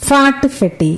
ഫാട്ട് ഫെട്ടി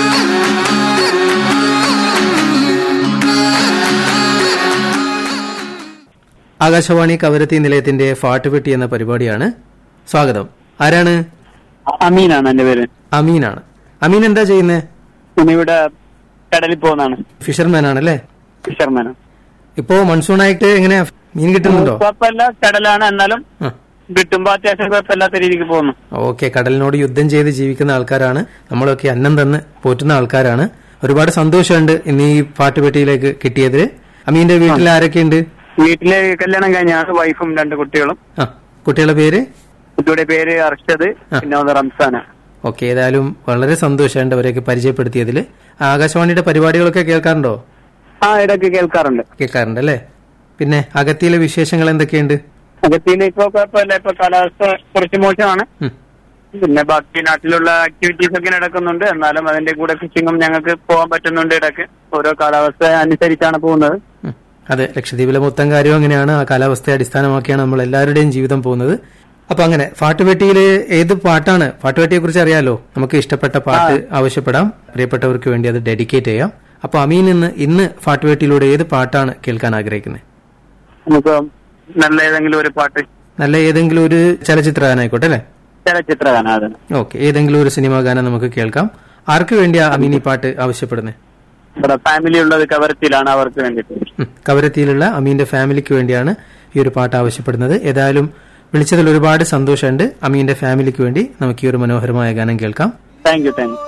ആകാശവാണി കവരത്തി നിലയത്തിന്റെ ഫാട്ടുപെട്ടി എന്ന പരിപാടിയാണ് സ്വാഗതം ആരാണ് അമീനാണ് എന്റെ പേര് അമീനാണ് അമീൻ എന്താ ചെയ്യുന്നത് ഞാനിവിടെ കടലിൽ പോകുന്നതാണ് ഫിഷർമാൻ ആണല്ലേ ഫിഷർമാൻ ഇപ്പോ മൺസൂൺ ആയിട്ട് എങ്ങനെയാ മീൻ കിട്ടുന്നുണ്ടോ കുഴപ്പമില്ല കടലാണ് എന്നാലും ആ. കിട്ടുമ്പോ അത്യാവശ്യം കുഴപ്പമില്ലാത്ത രീതിക്ക് പോകുന്നു ഓക്കെ കടലിനോട് യുദ്ധം ചെയ്ത് ജീവിക്കുന്ന ആൾക്കാരാണ് നമ്മളൊക്കെ അന്നം തന്ന് പോറ്റുന്ന ആൾക്കാരാണ് ഒരുപാട് സന്തോഷമുണ്ട് ഇന്ന് ഈ പാട്ടുപെട്ടിയിലേക്ക് കിട്ടിയതിൽ അമീന്റെ വീട്ടിൽ ആരൊക്കെയുണ്ട് വീട്ടില് കല്യാണം കഴിഞ്ഞാണ് വൈഫും രണ്ട് കുട്ടികളും ആ കുട്ടികളുടെ പേര് കുട്ടിയുടെ പേര് അർഷദ് ആ. പിന്നെ ഒന്ന് റംസാന ഓക്കെ ഏതായാലും വളരെ സന്തോഷമുണ്ട് അവരെയൊക്കെ പരിചയപ്പെടുത്തിയതിൽ ആകാശവാണിയുടെ പരിപാടികളൊക്കെ കേൾക്കാറുണ്ടോ ആ ഇടയ്ക്ക് കേൾക്കാറുണ്ട് കേൾക്കാറുണ്ട് അല്ലേ പിന്നെ അകത്തിയിലെ വിശേഷങ്ങൾ എന്തൊക്കെയുണ്ട് അകത്തിന് ഇപ്പൊ കുഴപ്പമില്ല ഇപ്പൊ കാലാവസ്ഥ കുറച്ച് മോശമാണ് ഉം. പിന്നെ ബാക്കി നാട്ടിലുള്ള ആക്ടിവിറ്റീസ് ഒക്കെ നടക്കുന്നുണ്ട് എന്നാലും അതിന്റെ കൂടെ ഫിഷിങ്ങും ഞങ്ങൾക്ക് പോകാൻ പറ്റുന്നുണ്ട് ഇടയ്ക്ക് ഓരോ കാലാവസ്ഥ അനുസരിച്ചാണ് പോകുന്നത് ഉം. അതെ ലക്ഷദ്വീപിലെ മൊത്തം കാര്യം അങ്ങനെയാണ് ആ കാലാവസ്ഥയെ അടിസ്ഥാനമാക്കിയാണ് നമ്മൾ എല്ലാവരുടെയും ജീവിതം പോകുന്നത് അപ്പൊ അങ്ങനെ പാട്ടുപെട്ടിയിൽ ഏത് പാട്ടാണ് പാട്ടുപെട്ടിയെ കുറിച്ച് അറിയാലോ നമുക്ക് ഇഷ്ടപ്പെട്ട പാട്ട് ആവശ്യപ്പെടാം പ്രിയപ്പെട്ടവർക്ക് വേണ്ടി അത് ഡെഡിക്കേറ്റ് ചെയ്യാം അപ്പൊ അമീൻ ഇന്ന് ഇന്ന് പാട്ടുപെട്ടിയിലൂടെ ഏത് പാട്ടാണ് കേൾക്കാൻ ആഗ്രഹിക്കുന്നത് നമുക്ക് നല്ല ഏതെങ്കിലും ഒരു പാട്ട് നല്ല ഏതെങ്കിലും ഒരു ചലച്ചിത്ര ഗാനായിക്കോട്ടെ അല്ലേ ചലച്ചിത്ര ഗാനം അത് ഓക്കെ ഏതെങ്കിലും ഒരു സിനിമാ ഗാനം നമുക്ക് കേൾക്കാം ആർക്ക് വേണ്ടിയാ അമീൻ ഈ പാട്ട് ആവശ്യപ്പെടുന്നത് ഇവിടെ ഫാമിലി ഉള്ളത് കവരത്തിലാണ് അവർക്ക് വേണ്ടിയിട്ട് ഉം. കവരത്തിയിലുള്ള അമീന്റെ ഫാമിലിക്ക് വേണ്ടിയാണ് ഈ ഒരു പാട്ട് ആവശ്യപ്പെടുന്നത് ഏതായാലും വിളിച്ചതിൽ ഒരുപാട് സന്തോഷമുണ്ട് അമീന്റെ ഫാമിലിക്ക് വേണ്ടി നമുക്ക് ഈ ഒരു മനോഹരമായ ഗാനം കേൾക്കാം താങ്ക് യു താങ്ക് യു